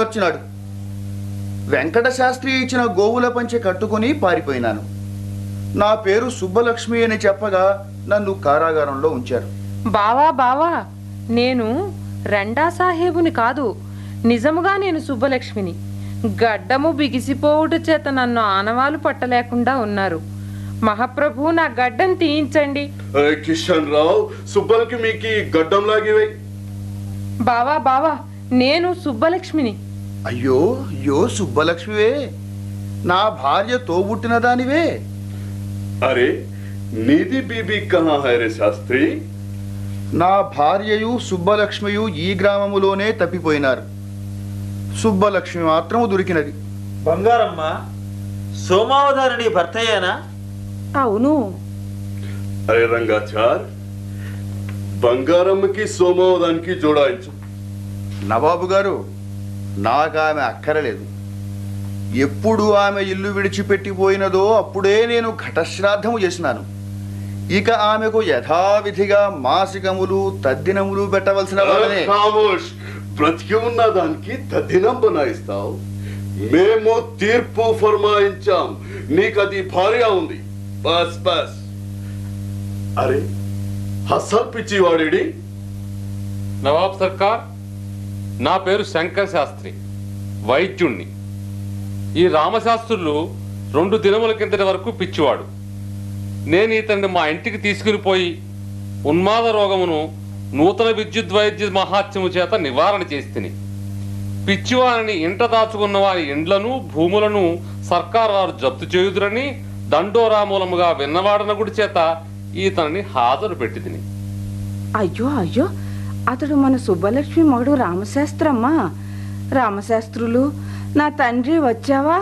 వచ్చినాడు వెంకట శాస్త్రి ఇచ్చిన గోవుల పంచె కట్టుకుని పారిపోయినాను నా పేరు సుబ్బలక్ష్మి అని చెప్పగా నన్ను కారాగారంలో ఉంచారు బావా బావా నేను రెండా సాహేబుని కాదు నిజముగా నేను సుబ్బలక్ష్మిని గడ్డము బిగిసిపోవుట చేత నన్ను ఆనవాలు పట్టలేకుండా ఉన్నారు మహాప్రభు నా గడ్డం తీయించండి అరే కిషన్ రావు సుబ్బలకి మీకు ఈ గడ్డం లాగివై బావా బావా నేను సుబ్బలక్ష్మిని అయ్యో అయ్యో సుబ్బలక్ష్మివే నా భార్య తోబుట్టిన దానివే అరే నీది బీబీ కహా హై రే శాస్త్రి నా భార్యయు సుబ్బలక్ష్మియు ఈ గ్రామములోనే తప్పిపోయినారు సుబ్బలక్ష్మి మాత్రము దొరికినది బంగారమ్మ సోమావతారిని భర్తయ్యేనా అవును అరే రంగాచార్ బంగారమ్మకి సోమవదానికి జోడాయించు నవాబు గారు నాకు ఆమె అక్కరలేదు ఎప్పుడు ఆమె ఇల్లు విడిచిపెట్టిపోయినదో అప్పుడే నేను ఘటశ్రాద్ధము చేసినాను ఇక ఆమెకు యథావిధిగా మాసికములు తద్దినములు పెట్టవలసిన వాళ్ళనే ఖామోష్ బ్రతికి ఉన్న దానికి తద్దినం బనాయిస్తావు మేము తీర్పు ఫర్మాయించాం నీకు అది భార్య ఉంది బస్ బస్ అరే హసల్ పిచ్చివాడిడి నవాబ్ సర్కార్ నా పేరు శంకర్ శాస్త్రి వైద్యుణ్ణి ఈ రామశాస్త్రులు రెండు దినముల కిందటి వరకు పిచ్చివాడు నేను ఇతన్ని మా ఇంటికి తీసుకుని పోయి ఉన్మాద రోగమును నూతన విద్యుత్ వైద్య మహాత్యము చేత నివారణ చేస్తిని పిచ్చివారిని ఇంట దాచుకున్న వారి ఇండ్లను భూములను సర్కార్ వారు జప్తు చేయుదురని దండోరామూలముగా విన్నవాడనగుడి చేత ఈతనిని హాజరు పెట్టిదిని అయ్యో అయ్యో అతడు మన సుబ్బలక్ష్మి మగడు రామశాస్త్రమ్మా రామశాస్త్రులు నా తండ్రి వచ్చావా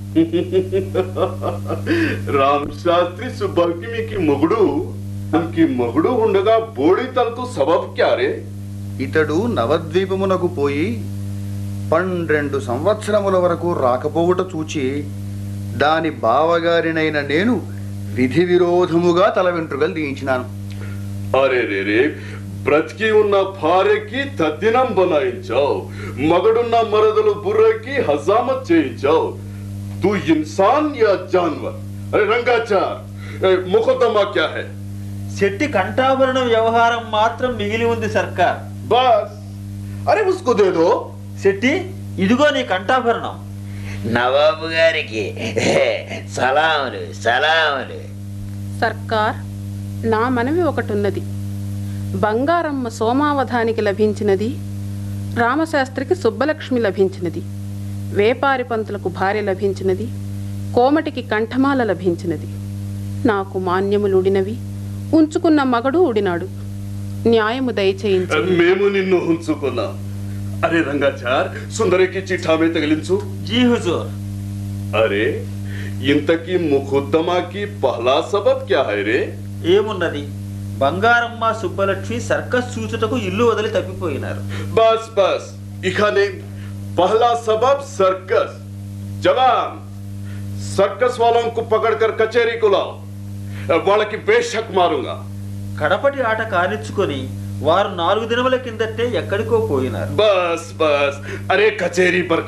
రామ్ శాస్త్రి సుబ్బల్కి మీకు మొగుడు మనకి మొగుడు ఉండగా బోడి తనకు సబబ్ క్యారే ఇతడు నవద్వీపమునకు పోయి పన్నెండు సంవత్సరముల వరకు రాకపోవుట చూచి దాని బావగారినైన నేను విధి విరోధముగా తల వెంట్రుకలు తీయించినాను అరే రే రే బ్రతికి ఉన్న భార్యకి తద్దినం బనాయించావు మగడున్న మరదలు బుర్రకి హజామత్ చేయించావు తూ ఇన్సాన్ యా జాన్వర్ అరే రంగాచార్ ఏ, ముఖద్దమా క్యా హై శెట్టి కంఠాభరణ వ్యవహారం మాత్రం మిగిలి ఉంది సర్కార్ బస్ అరే ఉస్కో దే దో శెట్టి ఇదిగో నీ కంఠాభరణం నవాబు గారికి సలాములు సలాములు సర్కార్ నా మనవి ఒకటున్నది బంగారమ్మ సోమావధానికి లభించినది రామశాస్త్రికి సుబ్బలక్ష్మి లభించినది వేపారి పంతులకు భార్య లభించినది కోమటికి కంఠమాల లభించినది నాకు మాన్యములుడినవి ఉంచుకున్న మగడు ఉడినాడు న్యాయము దయచేయించు మేము నిన్ను ఉంచుకున్నాం అరే రంగాచార్ సుందరికి చిఠామే తగిలించు జీ హుజూర్ అరే ఇంతకీ ముఖుద్దమాకి పహలా సబబ్ క్యా హై రే ఏమున్నది బంగారమ్మ సుబ్బలక్ష్మి సర్కస్ చూచుటకు ఇల్లు వదిలి తప్పిపోయినారు बस बस इखाने पहला सबब सर्कस जवान सर्कस वालों को पकड़कर कचहरी को लाओ వాళ్ళకి బేషక్ మారుంగా కడపటి ఆట కానిచ్చుకొని వారు నాలుగు దినముల కిందటే ఎక్కడికో పోయినారు బస్ బస్ అరే కచేరీ పర్